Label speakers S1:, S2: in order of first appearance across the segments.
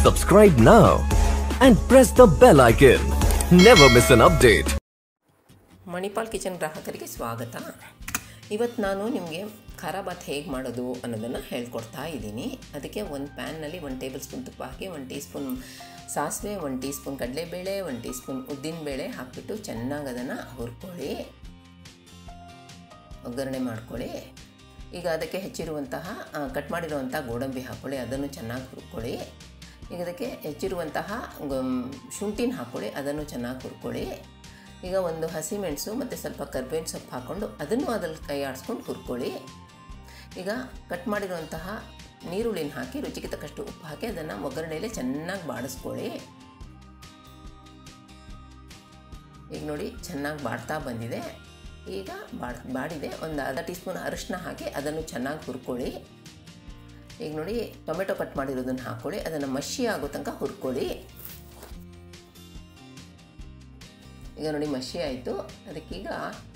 S1: Subscribe now and press the bell icon. Never miss an update.
S2: Manipal kitchen ಗ್ರಾಹಕರಿಗೆ ಸ್ವಾಗತ ಇವತ್ತು ನಾನು ನಿಮಗೆ ಖಾರ ಬಾತ್ ಹೇಗೆ ಮಾಡೋದು ಅನ್ನೋದನ್ನು ಹೇಳ್ಕೊಡ್ತಾ ಇದ್ದೀನಿ ಅದಕ್ಕೆ ಒಂದು ಪ್ಯಾನ್ನಲ್ಲಿ ಒಂದು ಟೇಬಲ್ ಸ್ಪೂನ್ ತುಪ್ಪ ಹಾಕಿ ಒಂದು ಟೀ ಸ್ಪೂನ್ ಸಾಸಿವೆ ಒಂದು ಟೀ ಸ್ಪೂನ್ ಕಡಲೆಬೇಳೆ ಒಂದು ಟೀ ಸ್ಪೂನ್ ಉದ್ದಿನಬೇಳೆ ಹಾಕಿಬಿಟ್ಟು ಚೆನ್ನಾಗಿ ಅದನ್ನು ಹುರ್ಕೊಳ್ಳಿ ಒಗ್ಗರಣೆ ಮಾಡ್ಕೊಳ್ಳಿ ಈಗ ಅದಕ್ಕೆ ಹೆಚ್ಚಿರುವಂತಹ ಆ, ಕಟ್ ಮಾಡಿರುವಂಥ ಗೋಡಂಬಿ ಹಾಕ್ಕೊಳ್ಳಿ ಅದನ್ನು ಚೆನ್ನಾಗಿ ಹುರ್ಕೊಳ್ಳಿ ಈಗ ಅದಕ್ಕೆ ಹೆಚ್ಚಿರುವಂತಹ ಗಮ್- ಶುಂಠಿನ ಹಾಕ್ಕೊಳ್ಳಿ ಅದನ್ನು ಚೆನ್ನಾಗಿ ಹುರ್ಕೊಳ್ಳಿ ಈಗ ಒಂದು ಹಸಿಮೆಣಸು ಮತ್ತು ಸ್ವಲ್ಪ ಕರ್ಬೇವಿನ ಸೊಪ್ಪು ಹಾಕ್ಕೊಂಡು ಅದನ್ನು ಅದ್ರಲ್ಲಿ ಕೈ ಆಡಿಸ್ಕೊಂಡು ಹುರ್ಕೊಳ್ಳಿ ಈಗ ಕಟ್ ಮಾಡಿರುವಂತಹ ನೀರುಳ್ಳಿನ ಹಾಕಿ ರುಚಿಗೆ ತಕ್ಕಷ್ಟು ಉಪ್ಪು ಹಾಕಿ ಅದನ್ನು ಒಗ್ಗರಣೆಯಲ್ಲಿ ಚೆನ್ನಾಗಿ ಬಾಡಿಸ್ಕೊಳ್ಳಿ ಈಗ ನೋಡಿ ಚೆನ್ನಾಗಿ ಬಾಡ್ತಾ ಬಂದಿದೆ ಈಗ ಬಾಡ್ ಬಾಡಿದೆ ಒಂದು ಅರ್ಧ ಟೀ ಸ್ಪೂನ್ ಅರಿಶಿನ ಹಾಕಿ ಅದನ್ನು ಚೆನ್ನಾಗಿ ಹುರ್ಕೊಳ್ಳಿ ಈಗ ನೋಡಿ ಟೊಮೆಟೊ ಕಟ್ ಮಾಡಿರೋದನ್ನು ಹಾಕ್ಕೊಳ್ಳಿ ಅದನ್ನು ಮಷಿ ಆಗೋ ತನಕ ಹುರ್ಕೊಳ್ಳಿ ಈಗ ನೋಡಿ ಮಷಿ ಆಯಿತು ಅದಕ್ಕೀಗ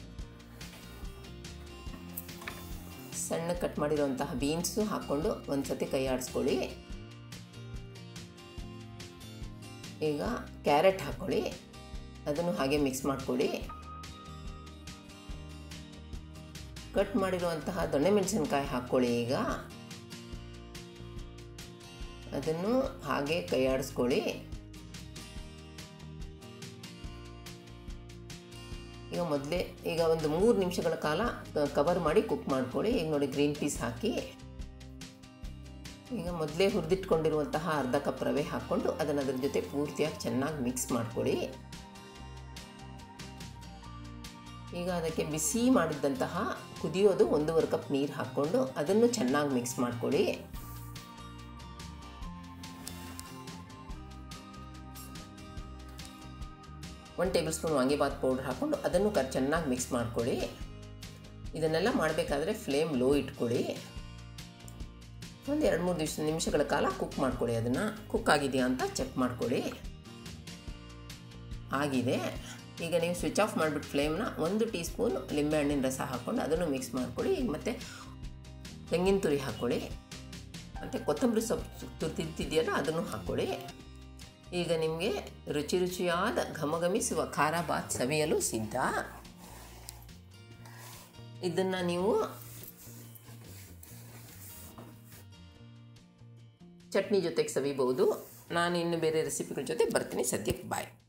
S2: ಸಣ್ಣ ಕಟ್ ಮಾಡಿರುವಂತಹ ಬೀನ್ಸು ಹಾಕ್ಕೊಂಡು ಒಂದು ಸತಿ ಕೈ ಆಡಿಸ್ಕೊಳ್ಳಿ ಈಗ ಕ್ಯಾರೆಟ್ ಹಾಕ್ಕೊಳ್ಳಿ ಅದನ್ನು ಹಾಗೆ ಮಿಕ್ಸ್ ಮಾಡ್ಕೊಳ್ಳಿ ಕಟ್ ಮಾಡಿರುವಂತಹ ದೊಣ್ಣೆ ಮೆಣಸಿನ್ಕಾಯಿ ಹಾಕ್ಕೊಳ್ಳಿ ಈಗ ಅದನ್ನು ಹಾಗೆ ಕೈ ಆಡಿಸ್ಕೊಳ್ಳಿ ಈಗ ಮೊದಲೇ ಈಗ ಒಂದು ಮೂರು ನಿಮಿಷಗಳ ಕಾಲ ಕವರ್ ಮಾಡಿ ಕುಕ್ ಮಾಡ್ಕೊಳ್ಳಿ ಈಗ ನೋಡಿ ಗ್ರೀನ್ ಪೀಸ್ ಹಾಕಿ ಈಗ ಮೊದಲೇ ಹುರಿದಿಟ್ಕೊಂಡಿರುವಂತಹ ಅರ್ಧ ಕಪ್ ರವೆ ಹಾಕ್ಕೊಂಡು ಅದನ್ನು ಅದ್ರ ಜೊತೆ ಪೂರ್ತಿಯಾಗಿ ಚೆನ್ನಾಗಿ ಮಿಕ್ಸ್ ಮಾಡ್ಕೊಳ್ಳಿ ಈಗ ಅದಕ್ಕೆ ಬಿಸಿ ಮಾಡಿದ್ದಂತಹ ಕುದಿಯೋದು ಒಂದೂವರೆ ಕಪ್ ನೀರು ಹಾಕ್ಕೊಂಡು ಅದನ್ನು ಚೆನ್ನಾಗಿ ಮಿಕ್ಸ್ ಮಾಡ್ಕೊಳ್ಳಿ ಒಂದು ಟೇಬಲ್ ಸ್ಪೂನ್ ವಾಂಗಿಬಾತ್ ಪೌಡ್ರ್ ಹಾಕ್ಕೊಂಡು ಅದನ್ನು ಕ ಚೆನ್ನಾಗಿ ಮಿಕ್ಸ್ ಮಾಡ್ಕೊಳ್ಳಿ ಇದನ್ನೆಲ್ಲ ಮಾಡಬೇಕಾದ್ರೆ ಫ್ಲೇಮ್ ಲೋ ಇಟ್ಕೊಳ್ಳಿ ಒಂದು ಎರಡು ಮೂರು ದಿವಸ ನಿಮಿಷಗಳ ಕಾಲ ಕುಕ್ ಮಾಡ್ಕೊಳ್ಳಿ ಅದನ್ನು ಕುಕ್ ಆಗಿದೆಯಾ ಅಂತ ಚೆಕ್ ಮಾಡ್ಕೊಳ್ಳಿ ಆಗಿದೆ ಈಗ ನೀವು ಸ್ವಿಚ್ ಆಫ್ ಮಾಡಿಬಿಟ್ಟು ಫ್ಲೇಮ್ನ ಒಂದು ಟೀ ಸ್ಪೂನ್ ಲಿಂಬೆಹಣ್ಣಿನ ರಸ ಹಾಕ್ಕೊಂಡು ಅದನ್ನು ಮಿಕ್ಸ್ ಮಾಡ್ಕೊಳ್ಳಿ ಮತ್ತು ತೆಂಗಿನ ತುರಿ ಹಾಕ್ಕೊಳ್ಳಿ ಮತ್ತು ಕೊತ್ತಂಬರಿ ಸೊಪ್ಪು ತುರ್ತಿದ್ದಿದೆಯಲ್ಲ ಅದನ್ನು ಹಾಕ್ಕೊಳ್ಳಿ ಈಗ ನಿಮಗೆ ರುಚಿ ರುಚಿಯಾದ ಘಮಘಮಿಸುವ ಖಾರ ಬಾತ್ ಸವಿಯಲು ಸಿದ್ಧ ಇದನ್ನು ನೀವು ಚಟ್ನಿ ಜೊತೆಗೆ ಸವಿಬಹುದು ನಾನು ಇನ್ನು ಬೇರೆ ರೆಸಿಪಿಗಳ ಜೊತೆ ಬರ್ತೀನಿ ಸದ್ಯಕ್ಕೆ ಬಾಯ್